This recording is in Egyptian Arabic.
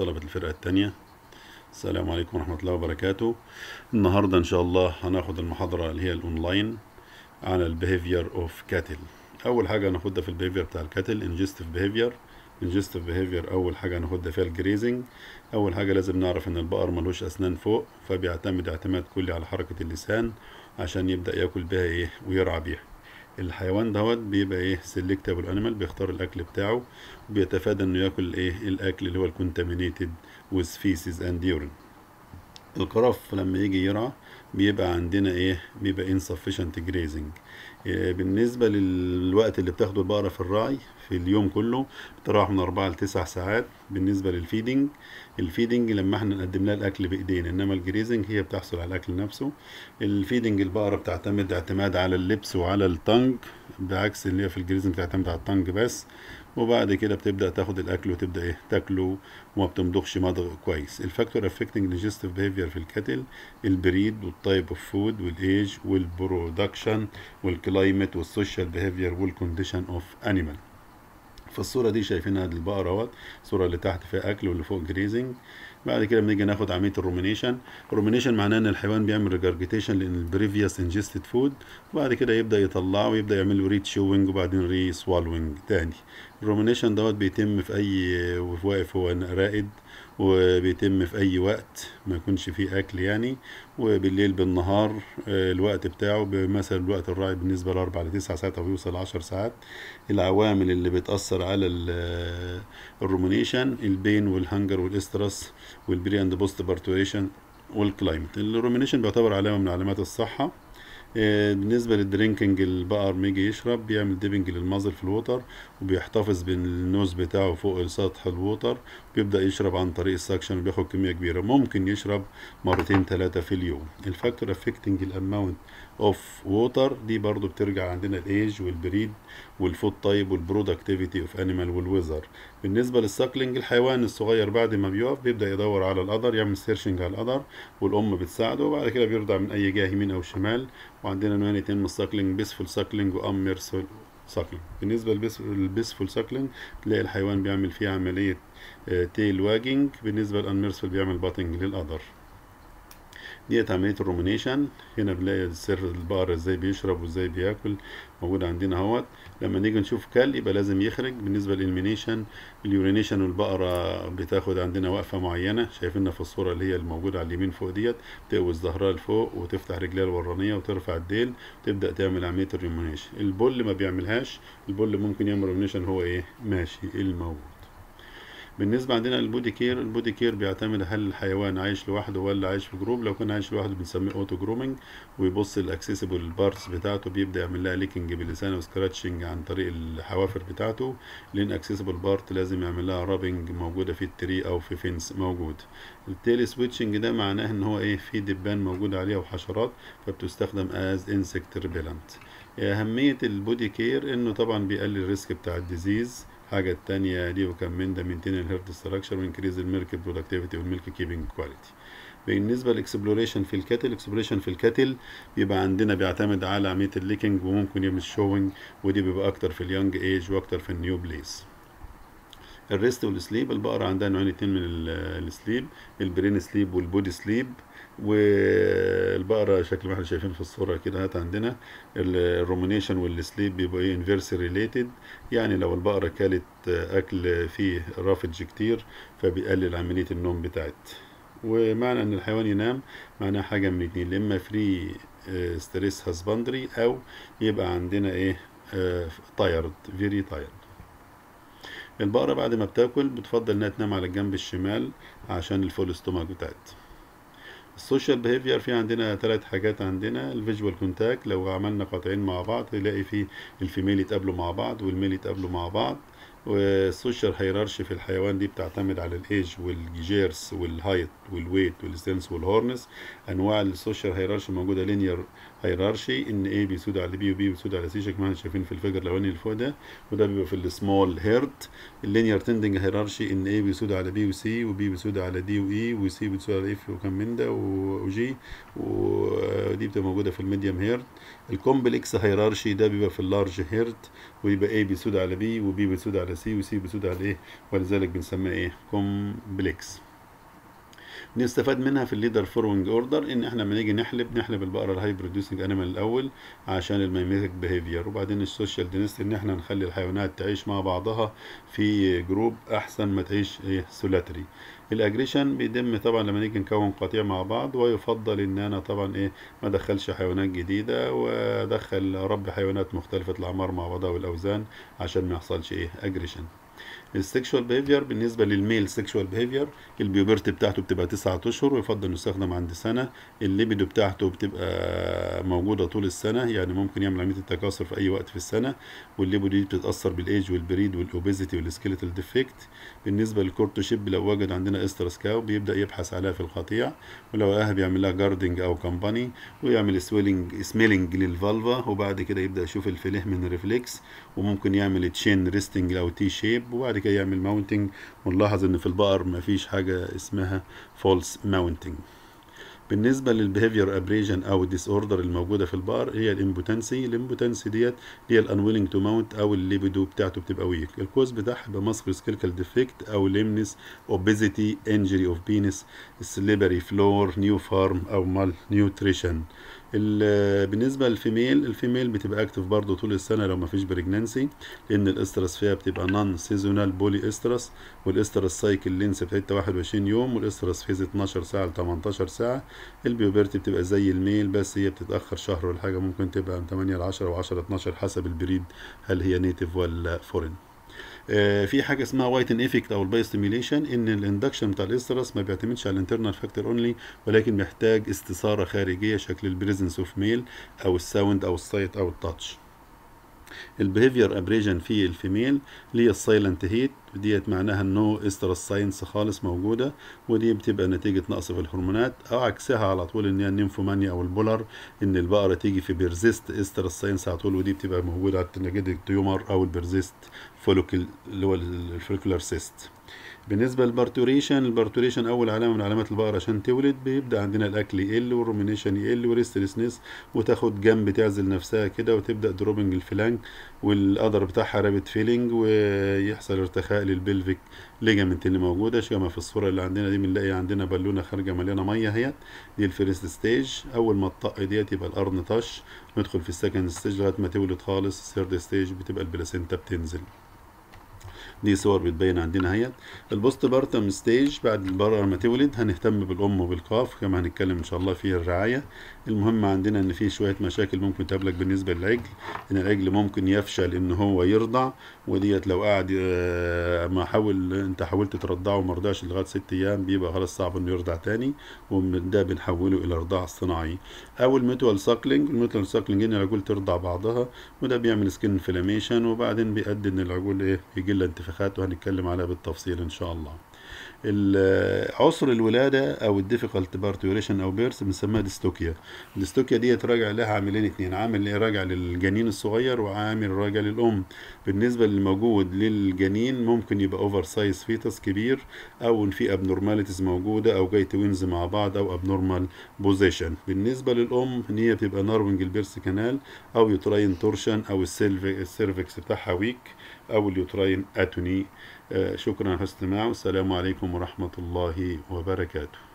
طلبة الفرقة التانية السلام عليكم ورحمة الله وبركاته النهاردة إن شاء الله هناخد المحاضرة اللي هي الأونلاين عن البيهيفير أوف كاتل أول حاجة هناخدها في البيهيفير بتاع الكاتل انجستيف بيهيفير انجستيف بيهيفير أول حاجة هناخدها فيها الجريزنج أول حاجة لازم نعرف إن البقر ملوش أسنان فوق فبيعتمد اعتماد كلي على حركة اللسان عشان يبدأ ياكل بيها إيه ويرعى بيها الحيوان دوت بيبقى ايه سيلكتابل انيمال بيختار الاكل بتاعه وبيتفادى انه ياكل ايه الاكل اللي هو الكونتامينيتد with feces and urine القرف لما يجي يرعى بيبقى عندنا ايه بيبقى insufficient grazing إيه بالنسبة للوقت اللي بتاخده البقرة في الرعي في اليوم كله بتراوح من أربعة لتسع ساعات بالنسبة للفيدنج الفيدنج لما احنا نقدم لها الأكل بإيدينا إنما الجريزنج هي بتحصل على الأكل نفسه الفيدنج البقرة بتعتمد اعتماد على اللبس وعلى التنج بعكس اللي هي في الجريزنج بتعتمد على التنج بس وبعد كده بتبدا تاخد الاكل وتبدا ايه تاكله وما بتمضغش مضغ كويس الفاكتور افكتنج ديجستيف بيهيفير في الكاتل البريد والتايب اوف فود والايج والبرودكشن والكلايمت والسوشيال بيهيفير والكونديشن اوف انيمال في الصورة دي شايفينها دي البقرة اهوت الصورة اللي تحت فيها أكل واللي فوق جريزنج بعد كده بنيجي ناخد عملية الرومينيشن الرومينيشن معناه إن الحيوان بيعمل ريجارجيتيشن لأن البريفيوس انجستد فود وبعد كده يبدأ يطلعه ويبدأ يعمل له ري تشوينج وبعدين ري سوالوينج تاني الرومينيشن دوت بيتم في أي واقف هو رائد وبيتم في أي وقت ما يكونش فيه أكل يعني وبالليل بالنهار الوقت بتاعه مثلا الوقت الراعي بالنسبة لأربع لتسع ساعات أو يوصل عشر ساعات العوامل اللي بتأثر على الرومينيشن البين والهنجر والاسترس والبري اند بوست بارتوريشن والكلايمت الرومينيشن بيعتبر علامة من علامات الصحة بالنسبة للدرينكينج البقر بيجي يشرب بيعمل ديبنج للمازل في الوتر وبيحتفظ بالنوز بتاعه فوق سطح الوتر بيبدأ يشرب عن طريق السكشن وبياخد كمية كبيرة ممكن يشرب مرتين ثلاثة في اليوم الفاكتور افكتنج الاماونت اوف ووتر دي برضو بترجع عندنا الايج والبريد والفود تايب والبرودكتيفيتي اوف انيمال والويزر بالنسبة للساكلينج الحيوان الصغير بعد ما بيقف بيبدأ يدور على القدر يعمل سيرشنج على القدر والأم بتساعده وبعد كده بيرضع من أي جهة يمين أو شمال وعندنا نوعين اتنين من الساكلينج بيسفول ساكلينج وأميرسفول ساكلينج بالنسبة للبيسفول ساكلينج تلاقي الحيوان بيعمل فيه عملية تيل واجنج بالنسبة للأنميرسفول بيعمل باتنج للقدر ديت عملية الرومينيشن هنا بنلاقي سر البقر ازاي بيشرب وازاي بياكل موجود عندنا اهوت لما نيجي نشوف كل يبقى لازم يخرج بالنسبة للإلمينيشن اليورينيشن والبقرة بتاخد عندنا وقفة معينة شايفينها في الصورة اللي هي الموجودة على اليمين فوق ديت تقوس ظهرها لفوق وتفتح رجليها الورانية وترفع الديل وتبدأ تعمل عملية الرومينيشن البول ما بيعملهاش البول ممكن يعمل رومينيشن هو ايه ماشي الموجود بالنسبة عندنا للبودي كير البودي كير بيعتمد هل الحيوان عايش لوحده ولا عايش في جروب لو كان عايش لوحده بنسميه اوتو جرومينج ويبص الاكسسبل بارتس بتاعته بيبدا يعمل لها ليكنج بلسانه وسكراتشنج عن طريق الحوافر بتاعته لان اكسسبل بارت لازم يعمل لها رابنج موجوده في التري او في فينس موجود التيل سويتشنج ده معناه ان هو ايه في دبان موجود عليها وحشرات فبتستخدم از انسكت ريبيلنت اهميه البودي كير انه طبعا بيقلل الريسك بتاع الديزيز الحاجة التانية دي وكان من ده مينتين الهيرت ستراكشر وانكريز الميلك برودكتيفيتي والميلك كيبنج كواليتي بالنسبة للاكسبلوريشن في الكاتل الاكسبلوريشن في الكاتل بيبقى عندنا بيعتمد على عملية الليكنج وممكن يعمل شوينج ودي بيبقى أكتر في اليونج ايج وأكتر في النيو بليس الريست والسليب البقرة عندها نوعين اتنين من السليب البرين سليب والبودي سليب والبقرة شكل ما احنا شايفين في الصورة كده هات عندنا الرومينيشن والسليب بيبقوا ايه انفيرس ريليتد يعني لو البقرة كلت أكل فيه رافج كتير فبيقلل عملية النوم بتاعت ومعنى ان الحيوان ينام معناه حاجة من اتنين اما فري ستريس هاسبندري او يبقى عندنا ايه تايرد فيري تايرد البقرة بعد ما بتاكل بتفضل انها تنام على الجنب الشمال عشان الفول ستومك بتاعت السوشيال بيهيفير في عندنا ثلاث حاجات عندنا الفيجوال كونتاكت لو عملنا قطعين مع بعض تلاقي في الفيميل يتقابلوا مع بعض والميل يتقابلوا مع بعض والسوشيال هيرارشي في الحيوان دي بتعتمد على الايج والجيرس والهايت والويت والستنس والهورنس انواع السوشيال هيرارشي موجوده لينير هيرارشي ان اي بيسود على بي وبي بيسود على سي شكل ما احنا شايفين في الفيجر الاولاني اللي فوق ده وده بيبقى في السمول هيرد اللينير تندنج هيرارشي ان اي بيسود على بي وسي وبي بيسود على دي واي وسي بيسود على اف وكم من ده وجي ودي بتبقى موجوده في الميديوم هيرد الكومبلكس هيرارشي ده بيبقى في اللارج هيرد ويبقى A بيسود على B و B بيسود على C و C بيسود على A ولذلك بنسميها ايه كومبلكس نستفاد منها في الليدر فورمنج اوردر ان احنا لما نيجي نحلب نحلب البقره الهاي بروديوسنج انيمال الاول عشان الميميتك بيهيفير وبعدين السوشيال دينست ان احنا نخلي الحيوانات تعيش مع بعضها في جروب احسن ما تعيش ايه سولاتري الاجريشن بيتم طبعا لما نيجي نكون قطيع مع بعض ويفضل ان انا طبعا ايه ما ادخلش حيوانات جديده وادخل اربي حيوانات مختلفه الاعمار مع بعضها والاوزان عشان ما يحصلش ايه اجريشن السكشوال بيهيفير بالنسبه للميل سكشوال بيهيفير البيوبرتي بتاعته بتبقى 9 اشهر ويفضل يستخدم عند سنه الليبيدو بتاعته بتبقى موجوده طول السنه يعني ممكن يعمل عمليه التكاثر في اي وقت في السنه والليبيدو دي بتتاثر بالايج والبريد والاوبيزيتي والسكيلتال ديفكت بالنسبه للكورتوشيب لو وجد عندنا استرس كاو بيبدا يبحث عليها في القطيع ولو لقاها بيعمل لها جاردنج او كمباني ويعمل سويلنج سميلنج للفالفا وبعد كده يبدا يشوف الفيليه من ريفلكس وممكن يعمل تشين ريستنج او تي شيب وبعد كده يعمل ماونتنج ونلاحظ ان في البقر مفيش حاجه اسمها فولس ماونتنج بالنسبة للبيهيفير ابريجن او الديس اوردر الموجودة في البقر هي الامبوتنسي الامبوتنسي ديت هي الانويلنج تو ماونت او الليبيدو بتاعته بتبقى ويك الكوز بتاعها يبقى ماسكل سكيلكال ديفكت او ليمنس اوبيزيتي انجري اوف بينس سليبري فلور نيو فارم او مال نيوتريشن بالنسبه للفيميل الفيميل بتبقى اكتف برضه طول السنه لو ما فيش بريجنانسي لان الاسترس فيها بتبقى نون سيزونال بولي استرس والاسترس سايكل لينس بتاعتها 21 يوم والاسترس فيز 12 ساعه ل 18 ساعه البيوبرتي بتبقى زي الميل بس هي بتتاخر شهر ولا حاجه ممكن تبقى من 8 ل 10 و 10 12 حسب البريد هل هي نيتيف ولا فورين آه في حاجه اسمها وايتن افكت او الباي ستيميوليشن ان الاندكشن بتاع الاسترس ما بيعتمدش على الانترنال فاكتور اونلي ولكن محتاج استثاره خارجيه شكل البريزنس اوف ميل او الساوند او السايت او التاتش البيهيفير ابريجن في الفيميل اللي هي السايلنت هيت ديت معناها انه استرس ساينس خالص موجوده ودي بتبقى نتيجه نقص في الهرمونات او عكسها على طول ان هي النيمفومانيا او البولر ان البقره تيجي في بيرزيست استرس ساينس على طول ودي بتبقى موجوده على نتيجه التيومر او البيرزيست فولوكل اللي هو الفوليكولار سيست بالنسبه للبارتوريشن البارتوريشن اول علامه من علامات البقره عشان تولد بيبدا عندنا الاكل يقل والرومينيشن يقل وريستلسنس وتاخد جنب تعزل نفسها كده وتبدا دروبنج الفلانك والقدر بتاعها رابت فيلينج ويحصل ارتخاء للبلفيك ليجامنت اللي موجوده شبه في الصوره اللي عندنا دي بنلاقي عندنا بالونه خارجه مليانه ميه اهيت دي الفيرست ستيج اول ما تطق ديت يبقى القرن طش ندخل في السكند ستيج لغايه ما تولد خالص الثيرد ستيج بتبقى البلاسينتا بتنزل دي صور بتبين عندنا اهيت البوست بارتم ستيج بعد البقره ما تولد هنهتم بالام وبالقاف كما هنتكلم ان شاء الله في الرعايه المهم عندنا ان في شويه مشاكل ممكن تقابلك بالنسبه للعجل ان العجل ممكن يفشل ان هو يرضع وديت لو قعد ما حاول انت حاولت ترضعه وما رضعش لغايه ست ايام بيبقى خلاص صعب انه يرضع تاني وده بنحوله الى رضاعه اصطناعي او الميتوال ساكلينج الميتوال ساكلينج ان العجول ترضع بعضها وده بيعمل سكين انفلاميشن وبعدين بيؤدي ان العجول ايه يجي لها انتفاخات وهنتكلم عليها بالتفصيل ان شاء الله عسر الولادة أو الديفيكالت بارتوريشن أو بيرث بنسميها ديستوكيا الديستوكيا دي راجع لها عاملين اتنين عامل راجع للجنين الصغير وعامل راجع للأم بالنسبة للموجود للجنين ممكن يبقى أوفر سايز فيتس كبير أو إن في أبنورماليتيز موجودة أو جاي توينز مع بعض أو أبنورمال بوزيشن بالنسبة للأم إن هي بتبقى ناروينج البيرث كانال أو يوتراين تورشن أو السيرفكس بتاعها ويك أو اليوتراين أتوني شكرا على الاستماع والسلام عليكم ورحمة الله وبركاته